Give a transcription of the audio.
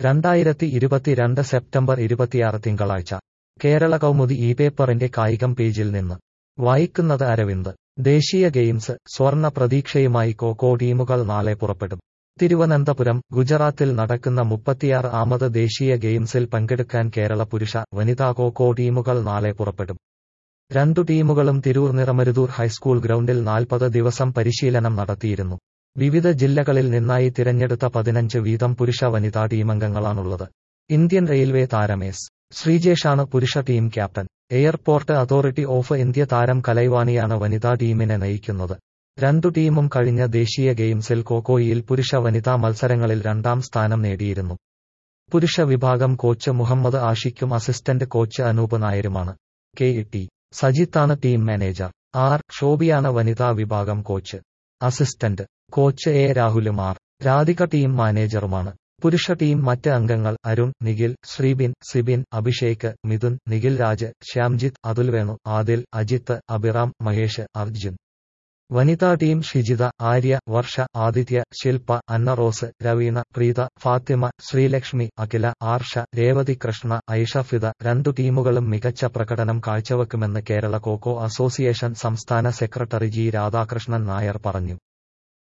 രണ്ടായിരത്തി ഇരുപത്തിരണ്ട് സെപ്റ്റംബർ ഇരുപത്തിയാറ് തിങ്കളാഴ്ച കേരള കൗമുദി ഈ പേപ്പറിന്റെ കായികം പേജിൽ നിന്ന് വായിക്കുന്നത് അരവിന്ദ് ദേശീയ ഗെയിംസ് സ്വർണ പ്രതീക്ഷയുമായി കോക്കോ ടീമുകൾ നാളെ പുറപ്പെടും തിരുവനന്തപുരം ഗുജറാത്തിൽ നടക്കുന്ന മുപ്പത്തിയാറ് ആമത് ദേശീയ ഗെയിംസിൽ പങ്കെടുക്കാൻ കേരള പുരുഷ വനിതാ കോക്കോ ടീമുകൾ നാളെ പുറപ്പെടും രണ്ടു ടീമുകളും തിരൂർ നിറമരുതൂർ ഹൈസ്കൂൾ ഗ്രൗണ്ടിൽ നാൽപ്പത് ദിവസം പരിശീലനം നടത്തിയിരുന്നു വിവിധ ജില്ലകളിൽ നിന്നായി തിരഞ്ഞെടുത്ത പതിനഞ്ച് വീതം പുരുഷ വനിതാ ടീമംഗങ്ങളാണുള്ളത് ഇന്ത്യൻ റെയിൽവേ താരം എസ് ശ്രീജേഷാണ് പുരുഷ team captain airport authority of India താരം കലൈവാണിയാണ് വനിതാ ടീമിനെ നയിക്കുന്നത് രണ്ടു ടീമും കഴിഞ്ഞ ദേശീയ ഗെയിംസിൽ കോക്കോയിൽ പുരുഷ വനിതാ മത്സരങ്ങളിൽ രണ്ടാം സ്ഥാനം നേടിയിരുന്നു പുരുഷ വിഭാഗം കോച്ച് മുഹമ്മദ് ആഷിക്കും അസിസ്റ്റന്റ് കോച്ച് അനൂപ് നായരുമാണ് കെ ടി സജിത്താണ് ടീം മാനേജർ ആർ ഷോബിയാണ് വനിതാ വിഭാഗം കോച്ച് അസിസ്റ്റന്റ് കോച്ച് എ രാഹുലും ആർ രാധിക ടീം മാനേജറുമാണ് പുരുഷ ടീം മറ്റ് അംഗങ്ങൾ അരുൺ നിഖിൽ ശ്രീബിൻ സിബിൻ അഭിഷേക് മിഥുൻ നിഖിൽ രാജ് ശ്യാംജിത്ത് അതുൽ വേണു ആദിൽ അജിത്ത് അഭിറാം മഹേഷ് അർജുൻ വനിതാ team Shijitha Arya Varsha Aditya Shilpa Anna Rose Raveena Preetha Fathima Sreelakshmi Akhila Arsha Revathi Krishna Aishafitha രണ്ടു ടീമുകളും മികച്ച പ്രകടനം കാഴ്ചവെക്കുമെന്ന് കേരള കോക്കോ അസോസിയേഷൻ സംസ്ഥാന സെക്രട്ടറി ജി രാധാകൃഷ്ണൻ നായർ പറഞ്ഞു